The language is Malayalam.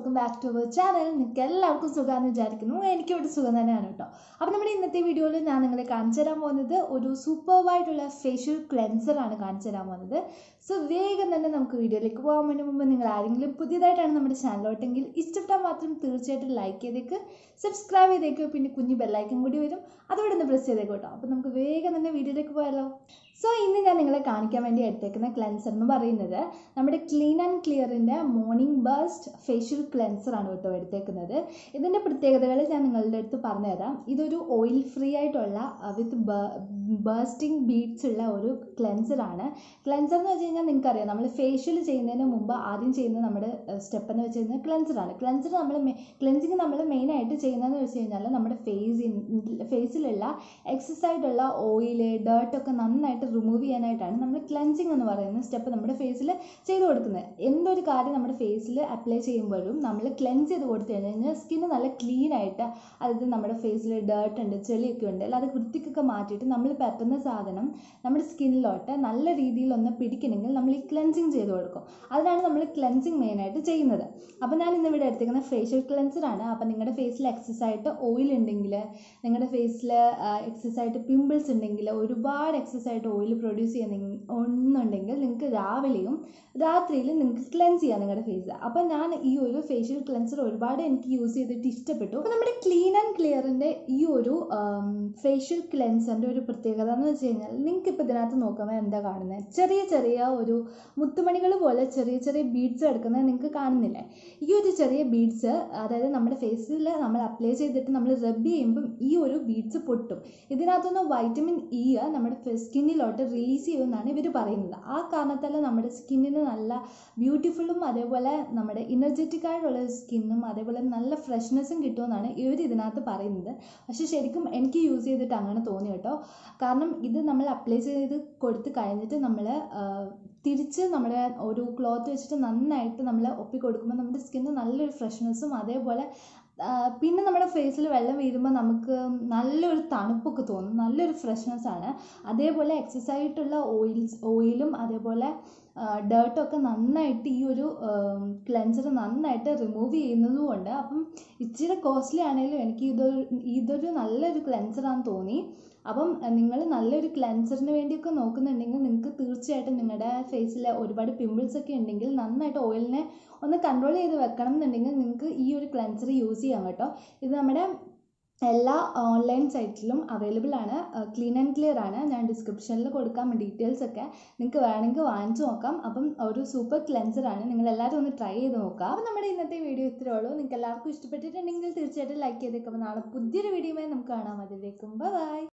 welcome back to our channel നിങ്ങൾക്ക് എല്ലാവർക്കും സുഖമാണെന്ന് വിചാരിക്കുന്നു എനിക്കിവിടെ സുഖം തന്നെയാണ് കേട്ടോ അപ്പോൾ നമ്മുടെ ഇന്നത്തെ വീഡിയോയിൽ ഞാൻ നിങ്ങളെ കാണിച്ചു തരാൻ പോകുന്നത് ഒരു സൂപ്പർവായിട്ടുള്ള ഫേഷ്യൽ ക്ലെൻസർ ആണ് കാണിച്ചു തരാൻ പോകുന്നത് സോ വേഗം തന്നെ നമുക്ക് വീഡിയോയിലേക്ക് പോകാൻ വേണ്ടി മുമ്പ് നിങ്ങൾ ആരെങ്കിലും പുതിയതായിട്ടാണ് നമ്മുടെ ചാനലോട്ടെങ്കിൽ ഇഷ്ടപ്പെട്ടാൽ മാത്രം തീർച്ചയായിട്ടും ലൈക്ക് ചെയ്തേക്ക് സബ്സ്ക്രൈബ് ചെയ്തേക്ക് പിന്നെ കുഞ്ഞു ബെല്ലൈക്കൻ കൂടി വരും അതുകൂടെ ഒന്ന് പ്രസ് ചെയ്തേക്ക് കേട്ടോ അപ്പോൾ നമുക്ക് വേഗം തന്നെ വീഡിയോയിലേക്ക് പോയാലോ സോ ഇന്ന് ഞാൻ നിങ്ങളെ കാണിക്കാൻ വേണ്ടി എടുത്തേക്കുന്ന ക്ലെൻസർ എന്ന് പറയുന്നത് നമ്മുടെ ക്ലീൻ ആൻഡ് ക്ലിയറിൻ്റെ മോർണിംഗ് ബേസ്റ്റ് ഫേഷ്യൽ ക്ലെൻസർ ആണ് കേട്ടോ എടുത്തേക്കുന്നത് ഇതിൻ്റെ പ്രത്യേകതകൾ ഞാൻ നിങ്ങളുടെ അടുത്ത് പറഞ്ഞുതരാം ഇതൊരു ഓയിൽ ഫ്രീ ആയിട്ടുള്ള വിത്ത് ബേസ്റ്റിംഗ് ബീഡ്സ് ഉള്ള ഒരു ക്ലെൻസർ ആണ് ക്ലെൻസർ എന്ന് വെച്ച് കഴിഞ്ഞാൽ നിങ്ങൾക്കറിയാം നമ്മൾ ഫേഷ്യൽ ചെയ്യുന്നതിന് മുമ്പ് ആദ്യം ചെയ്യുന്ന നമ്മുടെ സ്റ്റെപ്പ് എന്ന് വെച്ച് കഴിഞ്ഞാൽ ക്ലെൻസർ ആണ് ക്ലെൻസർ നമ്മൾ ക്ലെൻസിങ് നമ്മൾ മെയിനായിട്ട് ചെയ്യുന്നതെന്ന് വെച്ച് കഴിഞ്ഞാൽ നമ്മുടെ ഫേസ് ഫേസിലുള്ള എക്സസ് ആയിട്ടുള്ള ഓയില് ഡേർട്ടൊക്കെ നന്നായിട്ട് റിമൂവ് ചെയ്യാനായിട്ടാണ് നമ്മൾ ക്ലെൻസിങ് എന്ന് പറയുന്ന സ്റ്റെപ്പ് നമ്മുടെ ഫേസിൽ ചെയ്ത് കൊടുക്കുന്നത് എന്തൊരു കാര്യം നമ്മുടെ ഫേസിൽ അപ്ലൈ ചെയ്യുമ്പോഴും നമ്മൾ ക്ലെൻസ് ചെയ്ത് കൊടുത്തു കഴിഞ്ഞാൽ സ്കിന്ന് നല്ല ക്ലീൻ ആയിട്ട് അതായത് നമ്മുടെ ഫേസിൽ ഡേർട്ട് ഉണ്ട് ചെളിയൊക്കെ ഉണ്ട് അല്ല അത് വൃത്തിക്കൊക്കെ മാറ്റിയിട്ട് നമ്മൾ പറ്റുന്ന സാധനം നമ്മുടെ സ്കിന്നിലോട്ട് നല്ല രീതിയിൽ ഒന്ന് പിടിക്കണമെങ്കിൽ നമ്മൾ ഈ ക്ലെൻസിങ് ചെയ്ത് കൊടുക്കും അതിനാണ് നമ്മൾ ക്ലെൻസിങ് മെയിനായിട്ട് ചെയ്യുന്നത് അപ്പോൾ ഞാൻ ഇന്ന് ഇവിടെ എടുത്തിരിക്കുന്ന ഫേഷ്യൽ ക്ലെൻസർ ആണ് അപ്പോൾ നിങ്ങളുടെ ഫേസിൽ എക്സസ് ആയിട്ട് ഓയിൽ ഉണ്ടെങ്കിൽ നിങ്ങളുടെ ഫേസിൽ എക്സസ് ആയിട്ട് പിമ്പിൾസ് ഉണ്ടെങ്കിൽ ഒരുപാട് എക്സസ് ആയിട്ട് ഓയിൽ പ്രൊഡ്യൂസ് ചെയ്യുന്ന ഒന്നുണ്ടെങ്കിൽ നിങ്ങൾക്ക് രാവിലെയും രാത്രിയിലും നിങ്ങൾക്ക് ക്ലെൻസ് ചെയ്യാം നിങ്ങളുടെ ഫേസ് അപ്പോൾ ഞാൻ ഈ ഒരു ഫേഷ്യൽ ക്ലെൻസർ ഒരുപാട് എനിക്ക് യൂസ് ചെയ്തിട്ട് ഇഷ്ടപ്പെട്ടു അപ്പോൾ നമ്മുടെ ക്ലീൻ ആൻഡ് ക്ലിയറിൻ്റെ ഈ ഒരു ഫേഷ്യൽ ക്ലെൻസറിൻ്റെ ഒരു പ്രത്യേകത എന്ന് വെച്ച് കഴിഞ്ഞാൽ നിങ്ങൾക്ക് ഇപ്പോൾ ഇതിനകത്ത് നോക്കുമ്പോൾ എന്താ കാണുന്നത് ചെറിയ ചെറിയ ഒരു മുത്തുമണികൾ പോലെ ചെറിയ ചെറിയ ബീഡ്സ് എടുക്കുന്നത് നിങ്ങൾക്ക് കാണുന്നില്ലേ ഈ ഒരു ചെറിയ ബീഡ്സ് അതായത് നമ്മുടെ ഫേസിൽ നമ്മൾ അപ്ലൈ ചെയ്തിട്ട് നമ്മൾ റബ്ബ് ചെയ്യുമ്പം ഈ ഒരു ബീഡ്സ് പൊട്ടും ഇതിനകത്തുനിന്ന് വൈറ്റമിൻ ഇ നമ്മുടെ സ്കിന്നിലോട്ട് റിലീസ് ചെയ്യുമെന്നാണ് ഇവർ പറയുന്നത് ആ കാരണത്താൽ നമ്മുടെ സ്കിന്നിന് നല്ല ബ്യൂട്ടിഫുള്ളും അതേപോലെ നമ്മുടെ ഇനർജറ്റിക് ആയിട്ടുള്ള സ്കിന്നും അതേപോലെ നല്ല ഫ്രഷ്നെസ്സും കിട്ടുമെന്നാണ് ഇവർ ഇതിനകത്ത് പറയുന്നത് പക്ഷേ ശരിക്കും എനിക്ക് യൂസ് ചെയ്തിട്ട് അങ്ങനെ തോന്നി കേട്ടോ കാരണം ഇത് നമ്മൾ അപ്ലൈ ചെയ്ത് കൊടുത്ത് കഴിഞ്ഞിട്ട് നമ്മൾ തിരിച്ച് നമ്മുടെ ഒരു ക്ലോത്ത് വെച്ചിട്ട് നന്നായിട്ട് നമ്മൾ ഒപ്പി കൊടുക്കുമ്പോൾ നമ്മുടെ സ്കിന്ന് നല്ലൊരു ഫ്രഷ്നെസ്സും അതേപോലെ പിന്നെ നമ്മുടെ ഫേസിൽ വെള്ളം വീഴുമ്പോൾ നമുക്ക് നല്ലൊരു തണുപ്പൊക്കെ തോന്നും നല്ലൊരു ഫ്രഷ്നെസ് ആണ് അതേപോലെ എക്സസ് ആയിട്ടുള്ള ഓയിൽസ് ഓയിലും അതേപോലെ ഡേർട്ടൊക്കെ നന്നായിട്ട് ഈ ഒരു ക്ലെൻസർ നന്നായിട്ട് റിമൂവ് ചെയ്യുന്നതും കൊണ്ട് അപ്പം ഇച്ചിരി കോസ്റ്റ്ലി ആണെങ്കിലും എനിക്ക് ഇതൊരു ഇതൊരു നല്ലൊരു ക്ലെൻസറാന്ന് തോന്നി അപ്പം നിങ്ങൾ നല്ലൊരു ക്ലെൻസറിന് വേണ്ടിയൊക്കെ നോക്കുന്നുണ്ടെങ്കിൽ നിങ്ങൾക്ക് തീർച്ചയായിട്ടും നിങ്ങളുടെ ഫേസിൽ ഒരുപാട് പിമ്പിൾസ് ഒക്കെ ഉണ്ടെങ്കിൽ നന്നായിട്ട് ഓയിലിനെ ഒന്ന് കൺട്രോൾ ചെയ്ത് വെക്കണം എന്നുണ്ടെങ്കിൽ നിങ്ങൾക്ക് ഈ ഒരു ക്ലെൻസർ യൂസ് ചെയ്യാം കേട്ടോ ഇത് നമ്മുടെ എല്ലാ ഓൺലൈൻ സൈറ്റിലും അവൈലബിൾ ആണ് ക്ലീൻ ആൻഡ് ക്ലിയർ ആണ് ഞാൻ ഡിസ്ക്രിപ്ഷനിൽ കൊടുക്കാം ഡീറ്റെയിൽസ് ഒക്കെ നിങ്ങൾക്ക് വേണമെങ്കിൽ വാങ്ങിച്ചു നോക്കാം അപ്പം ഒരു സൂപ്പർ ക്ലെൻസർ ആണ് നിങ്ങൾ എല്ലാവരും ഒന്ന് ട്രൈ ചെയ്ത് നോക്കുക അപ്പം നമ്മുടെ ഇന്നത്തെ വീഡിയോ ഇത്രയേ ഉള്ളൂ നിങ്ങൾക്ക് എല്ലാവർക്കും ഇഷ്ടപ്പെട്ടിട്ടുണ്ടെങ്കിൽ തീർച്ചയായിട്ടും ലൈക്ക് ചെയ്തേക്കാം നാളെ പുതിയൊരു വീഡിയോയുമായി നമുക്ക് കാണാം അതിലേക്കും ബൈ